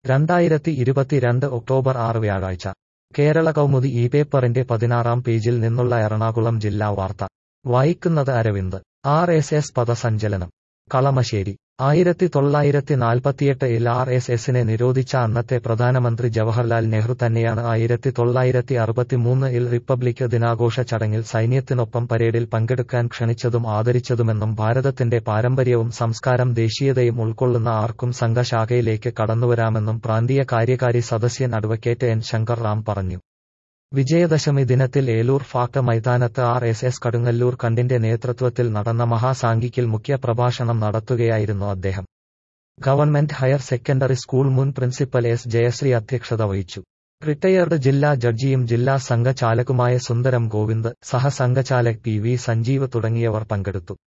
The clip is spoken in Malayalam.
രണ്ടായിരത്തി ഇരുപത്തിരണ്ട് ഒക്ടോബർ ആറ് വ്യാഴാഴ്ച കേരള കൗമുദി ഈ പേപ്പറിന്റെ പതിനാറാം പേജിൽ നിന്നുള്ള എറണാകുളം ജില്ലാ വാർത്ത വായിക്കുന്നത് അരവിന്ദ് ആർ എസ് എസ് പദസഞ്ചലനം കളമശ്ശേരി ആയിരത്തി തൊള്ളായിരത്തി നാൽപ്പത്തിയെട്ടിൽ ആർ എസ് എസിനെ നിരോധിച്ച അന്നത്തെ പ്രധാനമന്ത്രി ജവഹർലാൽ നെഹ്റു തന്നെയാണ് ആയിരത്തി തൊള്ളായിരത്തി അറുപത്തിമൂന്നിൽ റിപ്പബ്ലിക് ദിനാഘോഷ ചടങ്ങിൽ സൈന്യത്തിനൊപ്പം പരേഡിൽ പങ്കെടുക്കാൻ ക്ഷണിച്ചതും ആദരിച്ചതുമെന്നും ഭാരതത്തിന്റെ പാരമ്പര്യവും സംസ്കാരം ദേശീയതയും ഉൾക്കൊള്ളുന്ന ആർക്കും സംഘശാഖയിലേക്ക് കടന്നുവരാമെന്നും പ്രാന്തീയ കാര്യകാരി സദസ്യൻ അഡ്വക്കേറ്റ് എൻ ശങ്കർ റാം പറഞ്ഞു വിജയദശമി ദിനത്തിൽ ഏലൂർ ഫാക്ട് മൈതാനത്ത് ആർ എസ് എസ് കടുങ്ങല്ലൂർ കണ്ടിന്റെ നേതൃത്വത്തിൽ നടന്ന മഹാസാംഗിക്കിൽ മുഖ്യപ്രഭാഷണം നടത്തുകയായിരുന്നു അദ്ദേഹം ഗവൺമെന്റ് ഹയർ സെക്കൻഡറി സ്കൂൾ മുൻ പ്രിൻസിപ്പൽ എസ് ജയശ്രീ അധ്യക്ഷത വഹിച്ചു റിട്ടയേർഡ് ജില്ലാ ജഡ്ജിയും ജില്ലാ സംഘചാലകുമായ സുന്ദരം ഗോവിന്ദ് സഹസംഘചാലക് പി വി സഞ്ജീവ് തുടങ്ങിയവർ പങ്കെടുത്തു